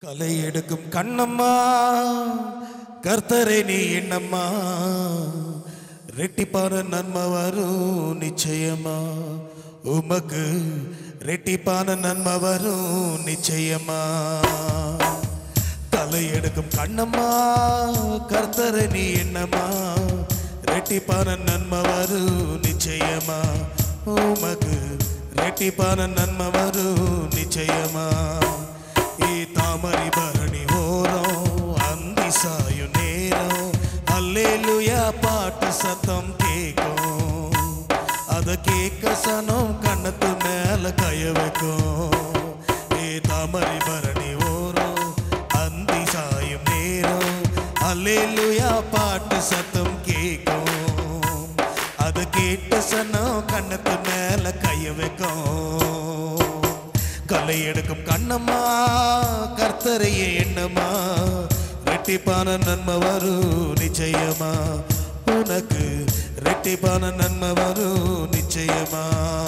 கலை எடுக்கும் கண்ணம்மா கர்த்தரை நீ என்னம்மா ரெட்டிப்பான நன்மை வரும் நிச்சயமா உமக்கு ரெட்டிப்பான நன்மை வரும் நிச்சயமா கலை எடுக்கும் கண்ணம்மா கர்த்தரை நீ என்னம்மா ரெட்டிப்பான நன்மை வரும் நிச்சயமா உமக்கு ரெட்டிப்பான நன்மை வரும் நிச்சயமா ఈ తామరి భరణి ఓరం అంది సాయు నేరం అల్లేలుయా పాటు సతం కేకం అద కేక సనం కన్నతు మేల కయవెக்கும் ఈ తామరి భరణి ఓరం అంది సాయు నేరం అల్లేలుయా పాటు సతం కేకం అద కేట సనం కన్నతు మేల కయవెக்கும் கலை எடுக்கும் கண்ணம்மா கர்த்தரையே எண்ணம்மா ரெட்டிப்பான நன்மை வரும் நிச்சயமா உனக்கு ரெட்டிப்பான நன்மை வரும் நிச்சயமா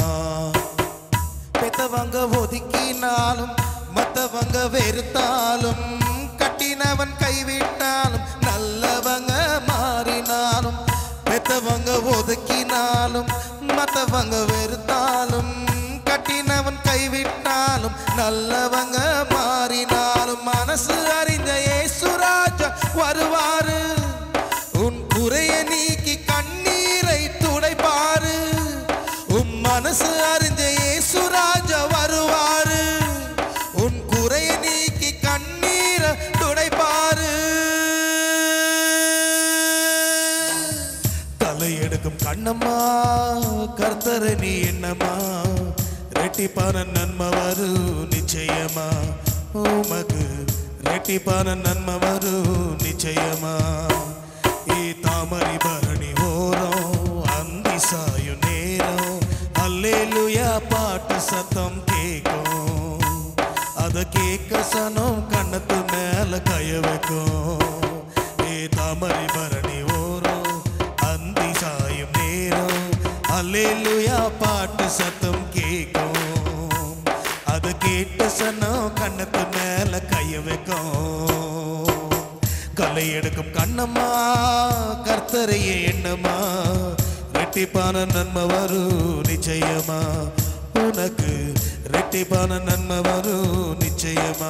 பெத்தவங்க ஒதுக்கினாலும் மத்தவங்க வெறுத்தாலும் கட்டினவன் கைவிட்டாலும் நல்லவங்க மாறினாலும் பெத்தவங்க ஒதுக்கினாலும் மத்தவங்க வெறுத்தாலும் கட்டினவன் கைவிட்டாலும் நல்லவங்க மாறினாலும் மனசு அறிஞ்ச ஏசுராஜா வருவாரு உன் குறைய நீக்கி கண்ணீரை துடைப்பாரு உன் மனசு அறிஞ்ச ஏசுராஜா வருவாரு உன் குறைய நீக்கி கண்ணீரை துடைப்பாரு தலை எடுக்கும் கண்ணம்மா கர்த்தரை நீ என்னம்மா ரெட்டிப்பான நன்மை வரும் நிச்சயமா உமக்கு ரெட்டிப்பான நன்மை வரும் நிச்சயமா ఈ తామరి భరణి ఓరం అంది సాయు నేరం అల్లేలుయా పాటు సతం కేకం అద కేక సనం కన్నతు మేల కయవెக்கும் ఈ తామరి భరణి ఓరం అంది సాయం నేరం అల్లేలుయా పాటు సతం కేకం அது கேட்ட சனம் கண்ணத்து மேல கைய வைக்கும் கலை எடுக்கும் கண்ணம்மா கர்த்தரையே எண்ணம்மா ரெட்டிப்பான நன்மை வரும் நிச்சயமா உனக்கு ரெட்டிப்பான நன்மை வரும் நிச்சயமா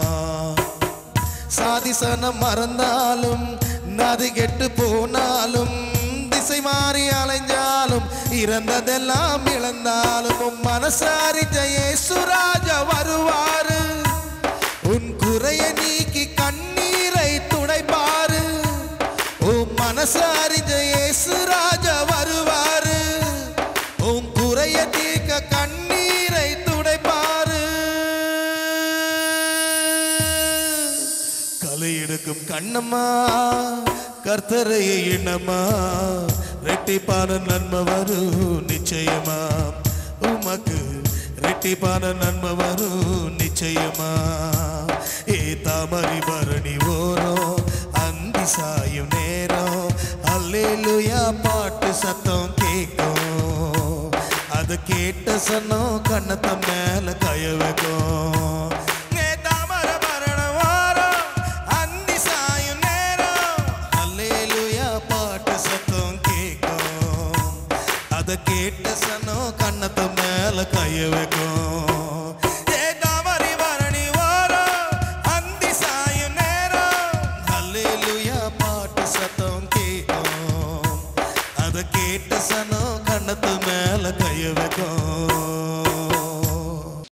சாதிசனம் மறந்தாலும் நதி கெட்டு போனாலும் திசை மாறி அலைஞ்சாலும் இறந்ததெல்லாம் இழந்தாலும் உன் மனசாரிஞ்ச இயேசுராஜா வருவாரு உன் குறைய நீக்கி கண்ணீரை துடைப்பாரு உன் மனசாரிஞ்ச இயேசுராஜா வருவாரு உன் குறைய தீர்க்க கண்ணீரை துடைப்பாரு கலை எடுக்கும் கண்ணம்மா கர்த்தரையை எண்ணம்மா ரெட்டிப்பான நன்மை வரும் நிச்சயமா உமக்கு ரெட்டிப்பான நன்மை வரும் நிச்சயமா ஏ தாமரி பரணி ஓரம் அந்தி சாயும் நேரம் அல்லேலுயா பாட்டு சத்தம் கேட்கும் அது கேட்ட சனம் கண்ணத்த மேல கய வைக்கும் ஏ தாமரை பரண ஓரம் அந்தி சாயும் நேரம் அல்லேலுயா பாட்டு சத்தம் கேட்கும் அத கேட்ட சனம் கண்ணத்து மேல கைய வைக்கும் ஏ தாமரை பரணி ஓரம் அந்தி சாயும் நேரம் அல்லேலுயா பாட்டு சத்தம் கேட்கும் அத கேட்ட சனம் கண்ணத்து மேல கைய வைக்கும்